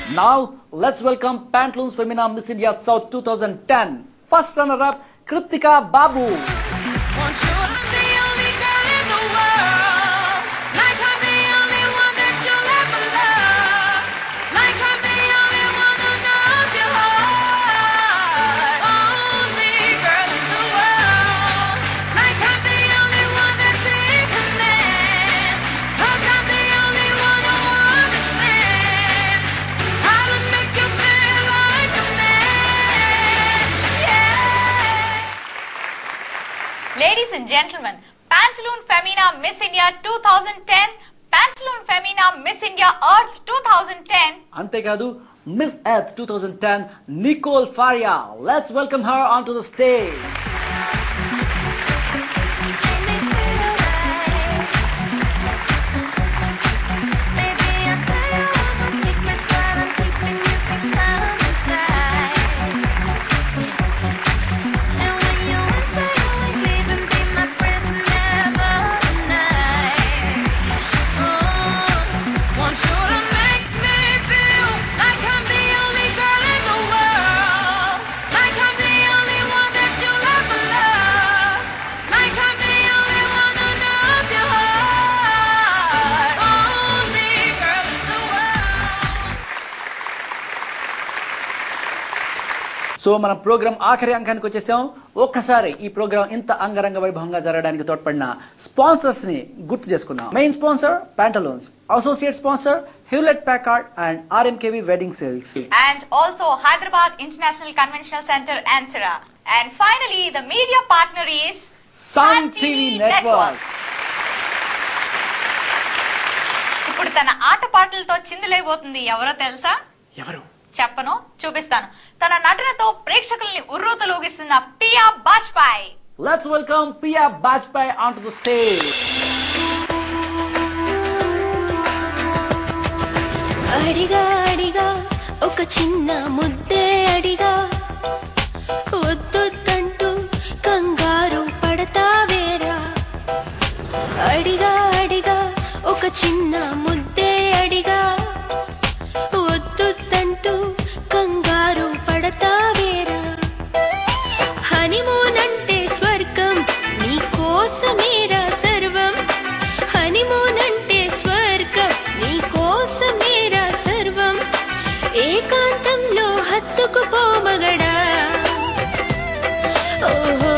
Now, let's welcome Pantaloons Femina Miss India South 2010. First runner-up, Kritika Babu. Want you to be the only girl in the world. Like I'm the only one that you'll ever love. Like I'm the only one who knows your heart. Only girl in the world. Like I'm the only one that's in command. Cause I'm the only one who understands how to make you feel like a man. Yeah. Ladies and gentlemen, Pantaloon Femina Miss India 2010, Pantaloon Femina Miss India Earth 2010, అంతేకాదు Miss Earth two thousand ten Nicole Faria let's welcome her on to the stage Want you to make me feel like I'm the only girl in the world. Like I'm the only one that you'll ever love. Like I'm the only one who knows your heart. Only girl in the world. So మన programme ఆఖరి అంకానికి వచ్చేసాం ఒక్కసారి ఈ programme ఇంత అంగరంగ వైభవంగా జరగడానికి తోడ్పడిన స్పాన్సర్స్ ని గుర్తు చేసుకుందాం main sponsor Pantaloons associate sponsor Hewlett Packard and RMKV wedding sales and also Hyderabad International Conventional Center, Ansara. And finally, the media partner is Sun TV network ఇప్పుడు తన ఆట పాటలతో చిందులైపోతుంది ఎవరో తెలుసా ఎవరు చెప్పను చూపిస్తాను తన నటనతో ప్రేక్షకుల్ని ఉర్రూతలూగిస్తున్న Pia Bajpai let's welcome Pia Bajpai on to the stage అడిగా అడిగా ఒక చిన్న ముద్దే అడిగా వద్దొద్దంటూ కంగారు పడతావేరా అడిగా అడిగా ఒక చిన్న ముద్దే అడిగా వద్దొద్దంటూ కంగారు పడతావేరా హనీమూన్ అంటే స్వర్గం నీ కోసమేరా సర్వం హనీమూన్ అంటే స్వర్గం నీ కోసమేరా సర్వం ఏకాంతంలో హత్తుకుపోమగడా ఓహో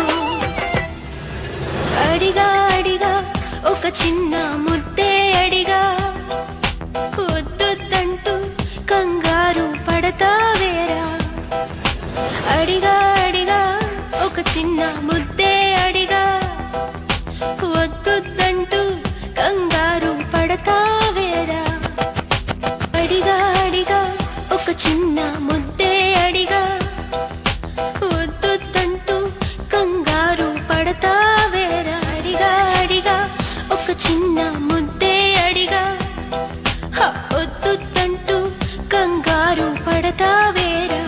అడిగా అడిగా ఒక చిన్న ముద్దే అడిగా వద్దొద్దంటూ కంగారు పడతావేరా అడిగా అడిగా ఒక చిన్న ముద్దే అడిగా వద్దొద్దంటూ కంగారు పడతావేరా అడిగా అడిగా ఒక చిన్న ముద్దే అడిగా వద్దొద్దంటూ కంగారు పడతావేరా అడిగా అడిగా ఒక చిన్న ముద్దే అడిగా హ, వద్దొద్దంటూ కంగారు పడతావేరా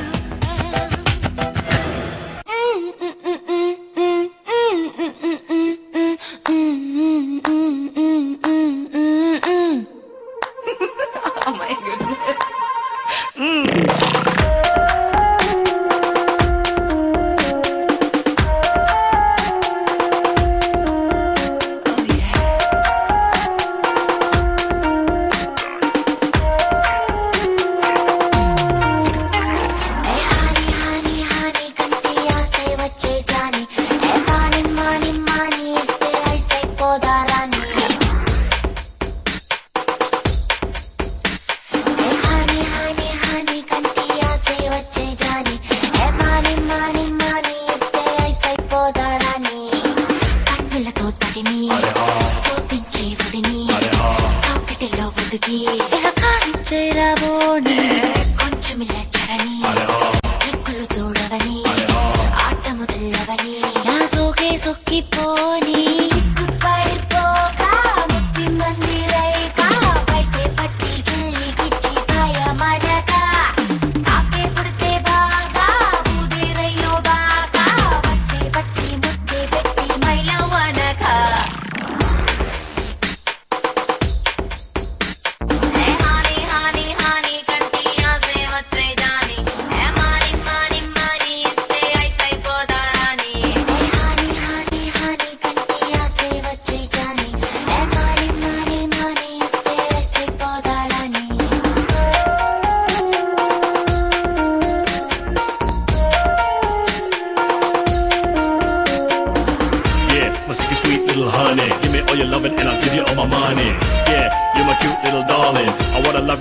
ఏ హాని హాని హాని కంటి ఆసై వచ్చే జాని ఏ పాని మాని మాని ఇస్తే ఐసై పోదారాని ఏ హాని హాని హాని కంటి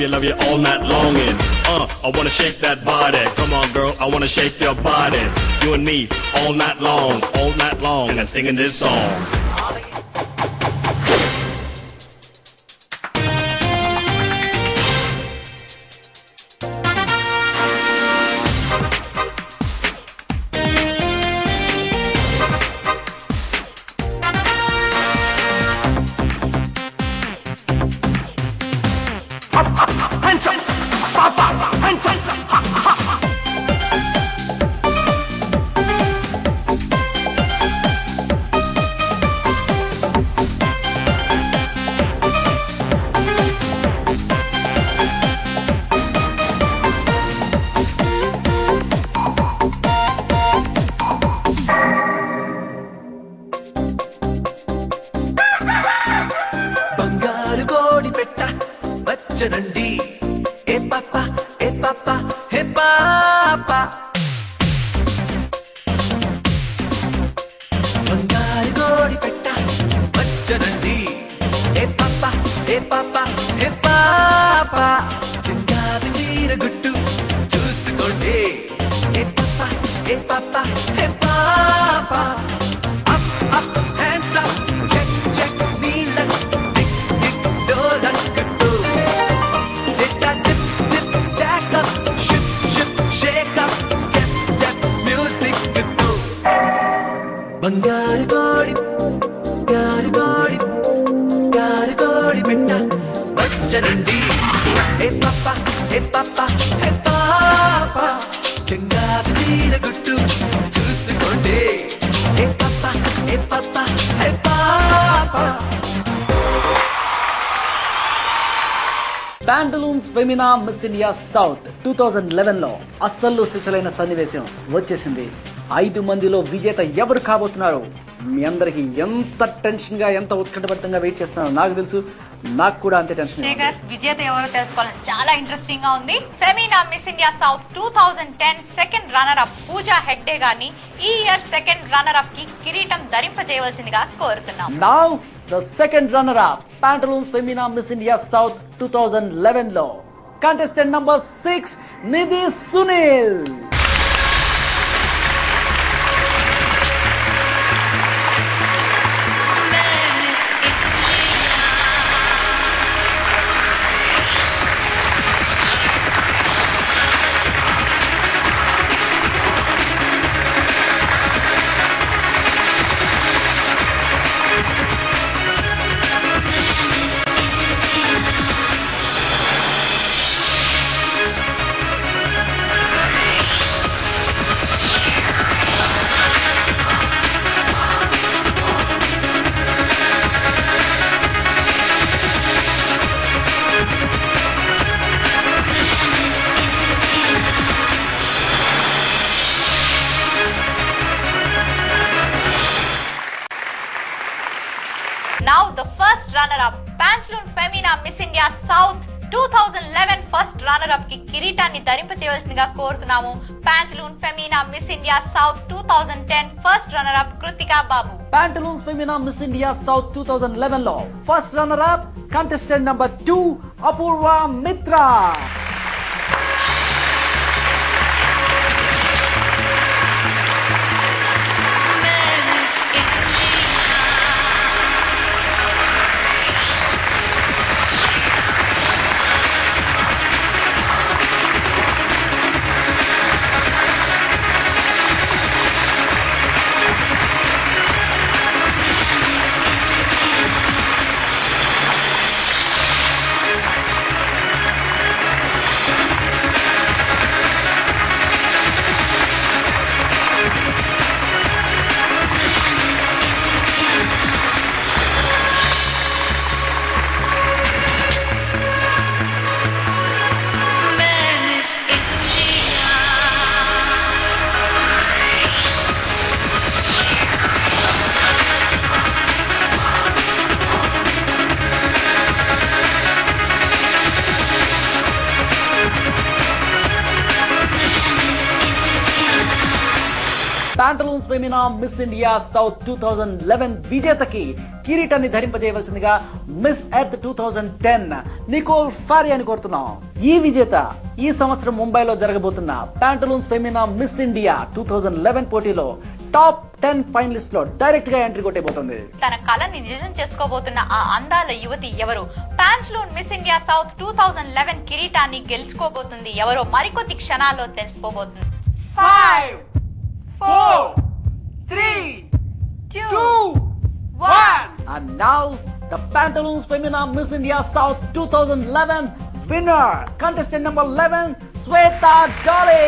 you, love you all night long. And uh, I wanna shake that body. Come on, girl, I wanna shake your body. You and me all night long, all night long, and I'm singing this song. బంగారు కోడి పెట్ట వచ్చనండి ఏ పాప ఏ పాప హే పాప బంగారు కోడి పెట్ట వచ్చనండి ఏ పాప ఏ పాప హే పాప చింగారు చీర గుట్టు చూసుకోండి ఏ పాప ఏ పాప హే పాప up up hands up check check నీళ్ళ టిక్ టిక్ డోలక్కట్టు చిట్టా chip chip jack up ship ship shake up step step music తో బంగారు కోడి గారు కోడి గారు కోడి పెట్ట వచ్చనండి ఏ పాప ఏ పాప ఏ పాప చెంగారు చీర గుట్టు చూసుకోండి ఏ పాప ఏ పాప ఏ పాప Pantaloons Femina Miss India South two thousand eleven లో అస్సలు సిసలైన సన్నివేశం వచ్చేసింది ఐదు మందిలో విజేత ఎవరు కాబోతున్నారు మీ అందరికి ఎంత టెన్షన్ గా ఎంత ఉత్కంఠభరితంగా వెయిట్ చేస్తున్నారో నాకు తెలుసు నాకు కూడా అంతే టెన్షన్ శేఖర్ విజేత ఎవరో తెలుసుకోవాలని చాలా ఇంట్రెస్టింగ్ గా ఉంది Femina Miss India South two thousand ten second runner up Pooja Hegde గారిని ఈ ఇయర్ సెకండ్ రన్నర్ అప్ కి కిరీటం ధరింపజేయవలసిందిగా కోరుతున్నాం now the second runner up Pantaloons Femina Miss India South two thousand eleven లో contestant number six Nidhi Sunil Now the first runner-up, Pantaloon Femina Miss India South 2011 first runner up కి కిరీటాన్ని ధరింపచేయవలసిందిగా కోరుతున్నాము Pantaloon Femina Miss India South two thousand ten first runner up Krithika Babu Pantaloons Femina Miss India South two thousand eleven లో first runner up contestant number two Apoorva Mitra Pantaloons Femina Miss India South two thousand eleven విజేతకి కిరీటాన్ని ధరింపజేయవలసిందిగా Miss Earth two thousand ten Nicole Faria అని కోరుతున్నాం ఈ విజేత ఈ సంవత్సరం ముంబైలో జరగబోతున్న Pantaloons Femina Miss India two thousand eleven పోటీలో టాప్ టెన్ ఫైనలిస్ట్ లో డైరెక్ట్ గా ఎంట్రీ కొట్టేబోతుంది తన కళని నిజం చేసుకోబోతున్న ఆ అందాల యువతి ఎవరు Pantaloons Miss India South two thousand eleven కిరీటాన్ని గెలుచుకోబోతుంది ఎవరో మరికొద్ది క్షణాల్లో తెలిసిపోబోతుంది five four three two one And now, the Pantaloons Femina Miss India South 2011 winner, contestant number 11, Sweta Dolly.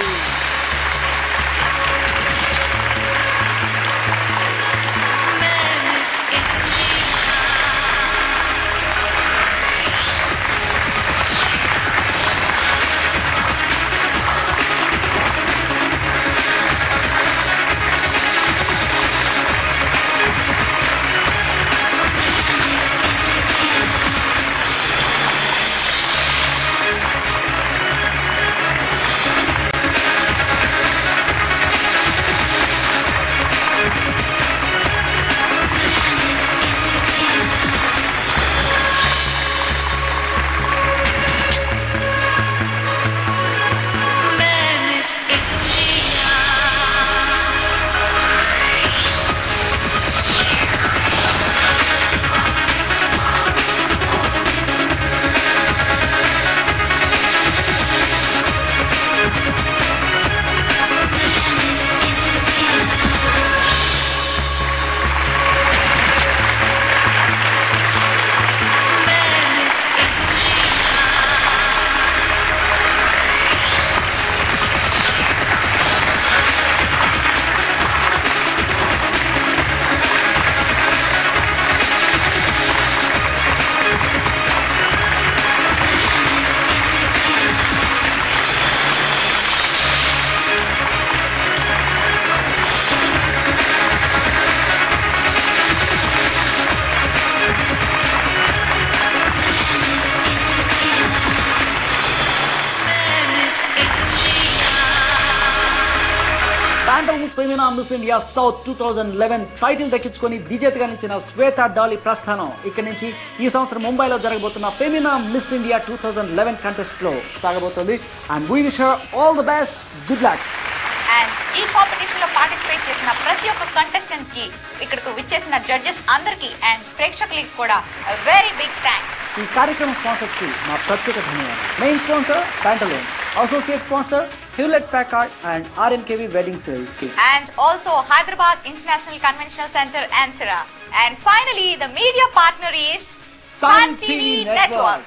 Pantaloons Femina Miss India South two thousand eleven title దక్కించుకొని విజేతగా నిలిచిన శ్వేత Dolly ప్రస్థానం ఇక్కడి నుంచి ఈ సంవత్సరం ముంబైలో జరగబోతున్న Femina Miss India two thousand eleven contest లో సాగబోతుంది and we wish all the best good luck and ఈ కాంపిటీషన్ లో పార్టిసిపేట్ చేసిన ప్రతి ఒక్క కంటెస్టెంట్ కి ఇక్కడకు విచ్చేసిన జడ్జెస్ అందరికి అండ్ ప్రేక్షకులకి కూడా వెరీ బిగ్ థ్యాంక్స్ ఈ కార్యక్రమం స్పాన్సర్స్ కి మా ప్రత్యేక ధన్యవాదాలు main sponsor Pantaloon associate sponsor Hewlett Packard and RMKV wedding service and also Hyderabad International Conventional Center, Ansara. And finally, the media partner is Sun TV Network.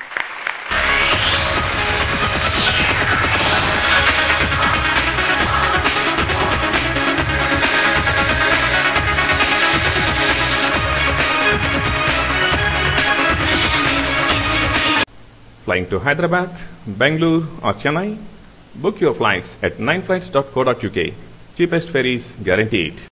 Flying to Hyderabad, Bangalore, or Chennai? Book your flights at 9flights.co.uk. Cheapest ferries guaranteed.